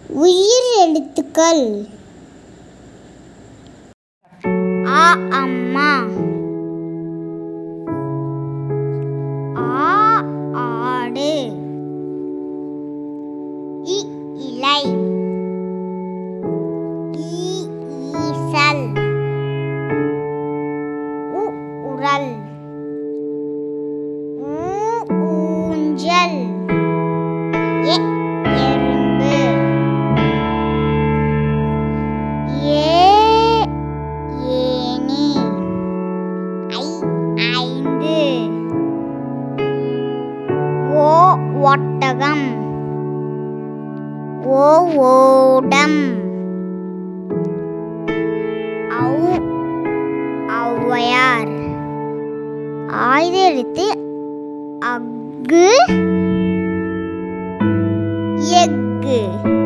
உயிர் எழுத்துக்கள் ஆ அம்மா ஆ ஆடு இ இலை ஈ ஈசல் உ உரல் ஊ ஊஞ்சல் எ எறும்பு ஏ ஏனி ஐ ஐந்து ஓ ஒட்டகம் ஓ ஓடம் ஔ ஔவையார் ஆயுத எழுத்து அக்கு எக்கு